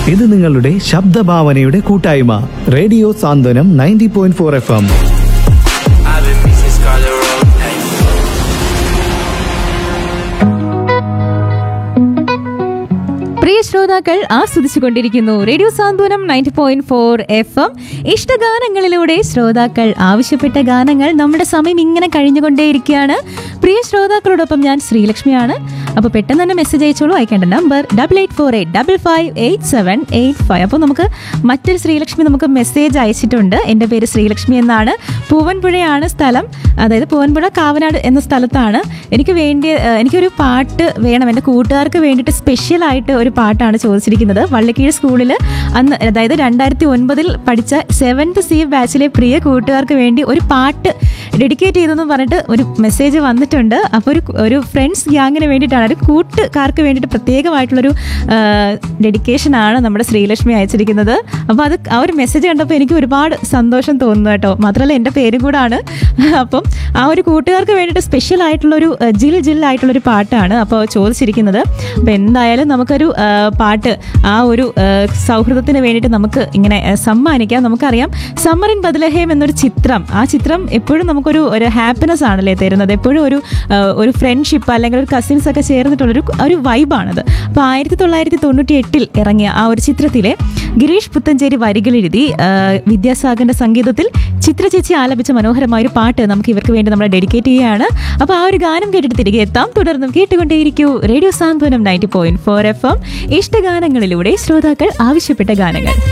ഇത് നിങ്ങളുടെ ശബ്ദഭാവനയുടെ കൂട്ടായ്മ radio Santhwanam ninety point four F M I've been missing Scarlet Road. Hey. പ്രിയ ശ്രോതാക്കൾ ആസ്വദിച്ചുകൊണ്ടിരിക്കുന്നു radio Santhwanam ninety point four F M ഇഷ്ടഗാനങ്ങളിലൂടെ ശ്രോതാക്കൾ ആവശ്യപ്പെട്ട ഗാനങ്ങൾ നമ്മുടെ സമയം ഇങ്ങനെ കഴിഞ്ഞുകൊണ്ടേയിരിക്കുകയാണ് പ്രിയ ശ്രോതാക്കളോടൊപ്പം ഞാൻ ശ്രീലക്ഷ്മിയാണ് അപ്പോൾ പെട്ടെന്ന് തന്നെ മെസ്സേജ് അയച്ചോളൂ അയക്കേണ്ട number double eight four eight double five eight seven eight five അപ്പോൾ നമുക്ക് മറ്റൊരു ശ്രീലക്ഷ്മി നമുക്ക് മെസ്സേജ് അയച്ചിട്ടുണ്ട് എൻ്റെ പേര് ശ്രീലക്ഷ്മി എന്നാണ് പൂവൻപുഴയാണ് സ്ഥലം അതായത് പൂവൻപുഴ കാവനാട് എന്ന സ്ഥലത്താണ് എനിക്ക് വേണ്ടി ഏഹ്, എനിക്കൊരു പാട്ട് വേണം എൻ്റെ കൂട്ടുകാർക്ക് വേണ്ടിയിട്ട് സ്പെഷ്യലായിട്ട് ഒരു പാട്ടാണ് ചോദിച്ചിരിക്കുന്നത് വള്ളിക്കീഴ് സ്കൂളിൽ അന്ന് അതായത് രണ്ടായിരത്തി ഒൻപതിൽ പഠിച്ച സെവൻത്ത് സി ബാച്ചിലെ പ്രിയ കൂട്ടുകാർക്ക് വേണ്ടി ഒരു പാട്ട് ഡെഡിക്കേറ്റ് ചെയ്തെന്ന് പറഞ്ഞിട്ട് ഒരു മെസ്സേജ് വന്നിട്ടുണ്ട് അപ്പോൾ ഒരു ഒരു ഫ്രണ്ട്സ് ഗ്യാങ്ങിന് വേണ്ടിയിട്ടാണ് ഒരു കൂട്ടുകാർക്ക് വേണ്ടിയിട്ട് പ്രത്യേകമായിട്ടുള്ളൊരു ഡെഡിക്കേഷനാണ് നമ്മുടെ ശ്രീലക്ഷ്മി അയച്ചിരിക്കുന്നത് അപ്പോൾ അത് ആ ഒരു മെസ്സേജ് കണ്ടപ്പോൾ എനിക്ക് ഒരുപാട് സന്തോഷം തോന്നുന്നു കേട്ടോ മാത്രമല്ല എൻ്റെ പേരും കൂടാണ് അപ്പം ആ ഒരു കൂട്ടുകാർക്ക് വേണ്ടിയിട്ട് സ്പെഷ്യൽ ആയിട്ടുള്ളൊരു ഏഹ്, ജിൽ ജിൽ ആയിട്ടുള്ളൊരു പാട്ടാണ് അപ്പോൾ ചോദിച്ചിരിക്കുന്നത് അപ്പോൾ എന്തായാലും നമുക്കൊരു ഏഹ്, പാട്ട് ആ ഒരു ഏഹ്, സൗഹൃദത്തിന് വേണ്ടിയിട്ട് നമുക്ക് ഇങ്ങനെ ഏഹ്, സമ്മാനിക്കാം നമുക്കറിയാം സമ്മർ ഇൻ ബദലഹേം എന്നൊരു ചിത്രം ആ ചിത്രം എപ്പോഴും നമുക്കൊരു ഒരു ഹാപ്പിനെസ് ആണല്ലേ തരുന്നത് എപ്പോഴും ഒരു ഏഹ്, ഒരു ഫ്രണ്ട്ഷിപ്പ് അല്ലെങ്കിൽ ഒരു കസിൻസ് ഒക്കെ ചേർന്നിട്ടുള്ളൊരു ഒരു വൈബാണത് അപ്പോൾ ആയിരത്തി തൊള്ളായിരത്തി തൊണ്ണൂറ്റി എട്ടിൽ ഇറങ്ങിയ ആ ഒരു ചിത്രത്തിലെ ഗിരീഷ് പുത്തഞ്ചേരി വരികളെഴുതി ഏഹ്, വിദ്യാസാഗറിന്റെ സംഗീതത്തിൽ ചിത്ര ചേച്ചി ആലപിച്ച മനോഹരമായ ഒരു പാട്ട് നമുക്ക് ഇവർക്ക് വേണ്ടി നമ്മൾ ഡെഡിക്കേറ്റ് ചെയ്യുകയാണ് അപ്പോൾ ആ ഒരു ഗാനം കേട്ടിട്ട് തിരികെ എത്താം തുടർന്നും കേട്ടുകൊണ്ടേയിരിക്കൂ radio Santhwanam ninety point four F M ഇഷ്ടഗാനങ്ങളിലൂടെ ശ്രോതാക്കൾ ആവശ്യപ്പെട്ട ഗാനങ്ങൾ